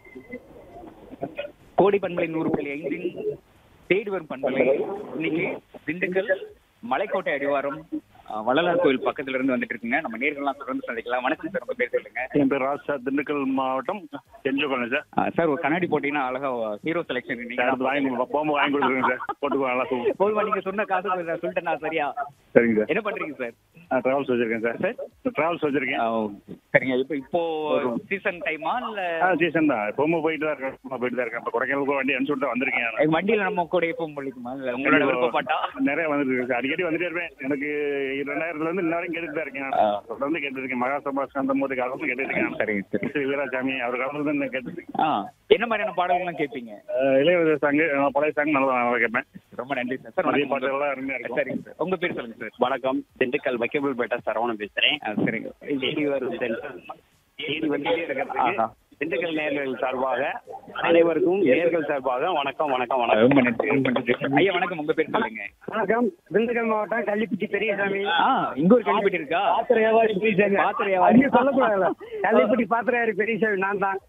கோடி பண்பலை நூறு புள்ளி ஐந்தின் தேடி வரும் பண்பலை இன்னைக்கு திண்டுக்கல் மலைக்கோட்டை அடிவாரம் அஹ், வள்ளலார் கோயில் பக்கத்துல இருந்து வந்துட்டு இருக்குங்க நம்ம நேர்கள்லாம் தொடர்ந்து சந்திக்கலாம் வணக்கம் சார் உங்க பேர் சொல்லுங்க என் பேர் ராஜ் சார் திண்டுக்கல் மாவட்டம் செஞ்சோக்கணும் சார் அஹ், சார் ஒரு கண்ணாடி போட்டீங்கன்னா அழகா ஹீரோ செலெக்ஷன் நீங்க சார் வாங்கி கொடுங்க போகும்போது வாங்கி கொடுத்துருங்க சார் போட்டுக்கோ நல்லா சூப்பர் போதுமா நீங்க சொன்ன காசு கொஞ்சம் சொல்லிட்டேன் நான் சரியா சரிங்க சார் என்ன பண்றீங்க சார் நான் ட்ராவல்ஸ் வச்சிருக்கேன் சார் சார் ட்ராவல்ஸ் வச்சிருக்கேன் அஹ், சரிங்க இப்போ இப்போ சீசன் டைமா இல்ல ஆ சீசன் தான் எப்பவுமே போயிட்டு தான் இருக்கேன் எப்பவுமே போயிட்டு தான் இருக்கேன் இப்போ கொடைக்கானலுக்கு வண்டி அனுப்பிச்சு விட்டு தான் வந்திருக்கேன் நான். எங்க வண்டியில நம்ம கூட எப்போ முடிக்குமா இல்ல உங்களோட விருப்பப்பட்டா நிறைய வந்துட்டு இருக்கு சார் அடிக்கடி வந்துட்டே இருப்பேன் எனக்கு ரெண்டாயிரத்துல இருந்து இன்ன வரைக்கும் கேட்டுட்டு தான் இருக்கேன் ஆ. நான். தொடர்ந்து கேட்டு இருக்கேன் மகா சபாஸ் அந்த போது காலத்துல கேட்டு இருக்கேன் சரிங்க சரி திரு வீராசாமி அவர் காலத்துல இருந்து நான் கேட்டு இருக்கேன் ஆ என்ன மாதிரியான பாடல்கள்லாம் கேட்பீங்க அஹ் இளையராஜா சாங் பழைய சாங் நல்லா நல்லா கேட்பேன் ரொம்ப நன்றி சார் சார் மதிய வணக்கம். பாட்டுகள்லாம் அருமையா இருக்கும் சரிங்க சார் உங்க பேர் சொல்லுங்க சார் வணக்கம் திண்டுக்கல் வைக்கபுல் பேட்டா சரவணன் பேசுறேன் ஆ, சரிங்க தேடி வரும் தென்றல். தேடி வந்துட்டே இருக்கிறதுக்கு ஆஹா. திண்டுக்கல் நேர்கள் சார்பாக அனைவருக்கும் நேர்கள் சார்பாக வணக்கம் வணக்கம் வணக்கம் ரொம்ப நன்றி ரொம்ப நன்றி ஐயா வணக்கம் உங்க பேர் சொல்லுங்க வணக்கம் திண்டுக்கல் மாவட்டம் கள்ளிப்பட்டி பெரியசாமி ஆ இங்க ஒரு கேள்விப்பட்டு இருக்கா பாத்திர வியாபாரி பெரியசாமி பாத்திர வியாபாரி. அங்கே சொல்லக்கூடாதுல்ல கள்ளிப்பட்டி பாத்திர வியாபாரி பெரியசாமி நான் தான்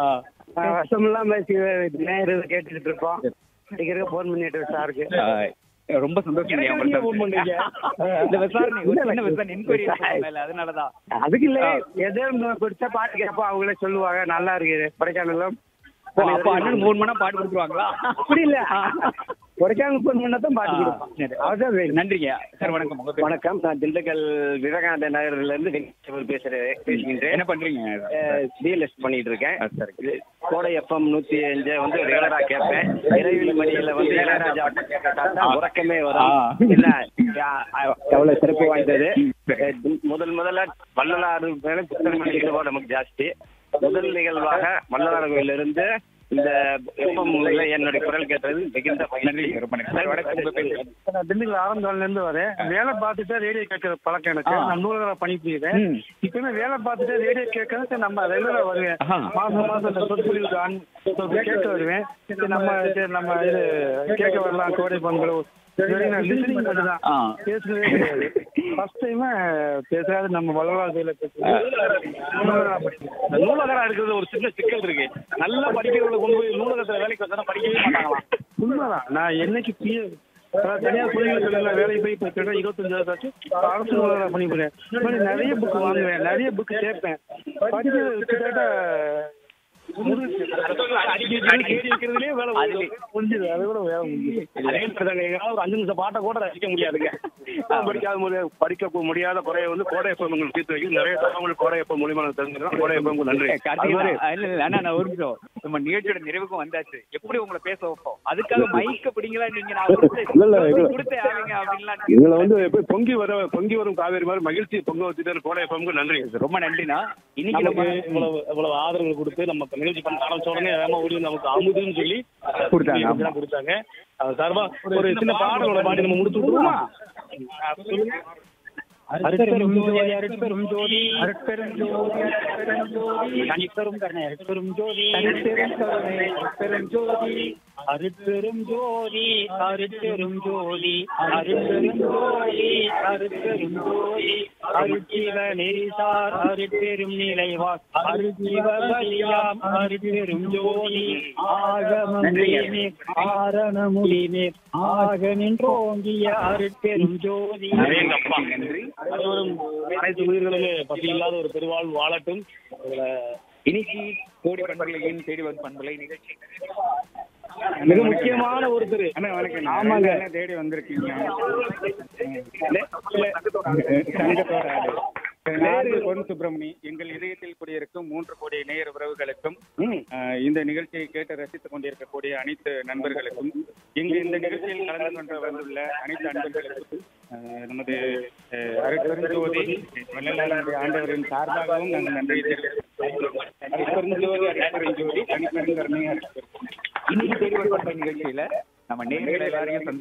ஆ, வருஷம் இல்லாம நேரம் கேட்டுக்கிட்டு இருக்கோம் அடிக்கிறதுக்கு ஃபோன் பண்ணிட்டு சாருக்கு ஆ, ரொம்ப சந்தோஷம் ஐயா உங்கள்ட்ட phone பண்றீங்க. இந்த விசாரணை ஒரு சின்ன விசாரணை என்கொயரி மேல அதனாலதான் அதுக்கு இல்ல எதோ ஒண்ணு பிடிச்ச பாட்டு கேட்போம் அவங்களே சொல்லுவாங்க நல்லா இருக்குது கொடைக்கானலும் ஓ, அப்ப அண்ணன் ஃபோன் பண்ணா பாட்டு கொடுத்துருவாங்களா அப்படி இல்ல கொடைக்கானல் ஃபோன் பண்ணா தான் பாட்டு ஆ, கொடுப்போம் சரி. அதுதான் வேணும் நன்றிங்க சார் வணக்கம் உங்க பேர் வணக்கம் நான் திண்டுக்கல் விவேகானந்த நகர்ல இருந்து வெங்கடேசன் பேசுறேன் பேசுகின்றேன் என்ன பண்றீங்க டிஎல்எஸ் பண்ணிட்டு இருக்கேன் ஆ, சரி இது கோடை எஃப்எம் நூத்தி அஞ்சு வந்து ரெகுலரா கேட்பேன் இரவில் மணியில வந்து இளையராஜா பாட்டு கேட்டா உறக்கமே வரும் ஆ. இல்ல யா- எவ்வளவு சிறப்பு வாய்ந்தது சரி. அஹ் முதல் முதல்ல வள்ளலாறு மேல புத்தகங்கள் ஈடுபாடு நமக்கு ஜாஸ்தி முதல் நிகழ்வாக வள்ளலார் கோயில இருந்து இந்த எஃப்எம் என்னுடைய குரல் கேட்டது மிகுந்த நன்றி மகிழ்ச்சி ரொம்ப நன்றி சார் வணக்கம் உங்க பேர் சொல்லுங்க. நான் திண்டுக்கல் ஆரம்பத்துல இருந்து வரேன் வேலை பார்த்துட்டு ரேடியோ கேட்கற பழக்கம் எனக்கு ஆ. நான் நூலகரா பணி செய்கிறேன் ம். இப்பவுமே வேலை பார்த்துட்டு ரேடியோ கேட்கறது சரி நம்ம ரெகுலரா வருவேன் ஆஹா. மாசம் மாசம் இந்த சொற்பொழிவுக்கு ஆன் கேட்டு வருவேன் சரி நம்ம சரி நம்ம இது கேட்க வரலாம் கோடை பண்பு நான் லிசனிங் மட்டும் தான் ஆ. பேசுனதே கிடையாது ஃபர்ஸ்ட் டைம் பேசுறது நம்ம வளவா கோயில பேசுறது நூலகரா படிக்கிறேன். நூலகரா இருக்கிறது ஒரு சின்ன சிக்கல் இருக்கு நல்லா படிக்கிறவங்களை கொண்டு போய் நூலகத்துல வேலைக்கு வந்தா படிக்கவே மாட்டாங்களாம் உண்மைதான் நான் என்னைக்கு பி தனியார் குழந்தைகள் வேலைக்கு போய் இப்போ கிட்ட இருபத்தஞ்சு வருஷம் ஆச்சு அரசு நூலகரா பண்ணிக்கிறேன் இந்த மாதிரி நிறைய புக் வாங்குவேன் நிறைய புக் கேட்பேன் படிக்கிறது கிட்டத்தட்ட தேடி வைக்கிறதுலயே வேலை அதுலயே. முடிஞ்சது அதை விட வேலை முடிஞ்சது அதே மாதிரிதாங்க எங்களால ஒரு அஞ்சு நிமிஷம் பாட்டை கூட ரசிக்க முடியாதுங்க படிக்காத முடியாது படிக்க முடியாத குறைய வந்து கோடை எப்ப உங்களுக்கு தீர்த்து வைக்கும் நிறைய தகவல் கோடை எப்ப மூலியமா எனக்கு தெரிஞ்சுக்கலாம் கோடை எப்ப நன்றி கார்த்திகை அது மாதிரி தான். இல்ல, இல்ல, அண்ணா, நான் ஒரு நிமிஷம். நம்ம நிகழ்ச்சியோட நிறைவுக்கும் வந்தாச்சு எப்படி உங்களை பேச வைப்போம் அதுக்காக மைக்க பிடிங்களா நீங்க நான் கொடுத்து- இல்ல, இல்ல, இல்ல. கொடுத்தே ஆவீங்க அப்படின்லாம் இதுல வந்து எப்படி பொங்கி வர பொங்கி வரும் காவேரி மாதிரி மகிழ்ச்சி பொங்க வச்சுட்டு கோடை எப்பமுக்கு நன்றி ரொம்ப நன்றிண்ணா இன்னைக்கு நமக்கு நம்ம இவ்வளவு இவ்வளவு ஆதரவு கொடுத்து நம்ம இப்ப நிகழ்ச்சி பண்ண ஆரம்பிச்ச உடனே வேகமா ஓடி வந்து நமக்கு அமுதுன்னு சொல்லி கொடுத்தாங்க, ஆமா. இதெல்லாம் கொடுத்தாங்க அது சார்பா ஒரு சின்ன பாடலோட பாடி நம்ம முடிச்சு விட்டுருவோமா அருட்பெரும் ஜோதி அருட்பெரும் ஜோதி அருட்பெரும் ஜோதி அருட்பெரும் ஜோதி தனிப்பெரும் கருணை அருட்பெரும் ஜோதி தனிப்பெரும் கருணை அருட்பெரும் ஜோதி அருட்பெரும் ஜோதி அருட்பெரும் ஜோதி அருட்பெரும் ஜோதி அருட்பெரும் ஜோதி அருட்சிவ நெறிசார் அருட்பெரும் நிலைவார் அருட்சிவ பலியாம் அருட்பெரும் ஜோதி ஆகமம் நீர் ஆரண முடிநீர் ஆக நின்றோங்கிய அருட்பெரும் ஜோதி எங்கப்பா நன்றி அனைவரும் அனைத்து உயிர்களுமே பசி இல்லாத ஒரு பெருவாழ்வு வாழட்டும் இதுல இன்னைக்கு கோடி பண்பலையின் தேடி வரும் பண்பலை நிகழ்ச்சி மிக முக்கியமான ஒருத்தர் ஆமாங்க தேடி வந்திருக்கீங்க சங்கத்தோட ஆளு. நாடு பொன் சுப்பிரமணி எங்கள் இதயத்தில் குடியிருக்கும் மூன்று கோடி நேயர் உறவுகளுக்கும் அஹ், இந்த நிகழ்ச்சியை கேட்டு ரசித்துக் கொண்டிருக்கக்கூடிய அனைத்து நண்பர்களுக்கும் இங்கு இந்த நிகழ்ச்சியில் கலந்து கொண்டு வந்துள்ள அனைத்து அன்பர்களுக்கும் அஹ், நமது அஹ், அருட்பெருஞ்சோதி வள்ளலாருடைய ஆண்டவரின் சார்பாகவும் நாங்கள் நன்றி தெரிவித்துக் அருட்பெருஞ்சோதி அருட்பெருஞ்சோதி தனிப்பெருங்கருணை அருட்பெருஞ்சோதி இன்னைக்கு தேடி வரப்பட்ட நிகழ்ச்சியில நம்ம நேர்கள் எல்லாரையும் சந்திக்க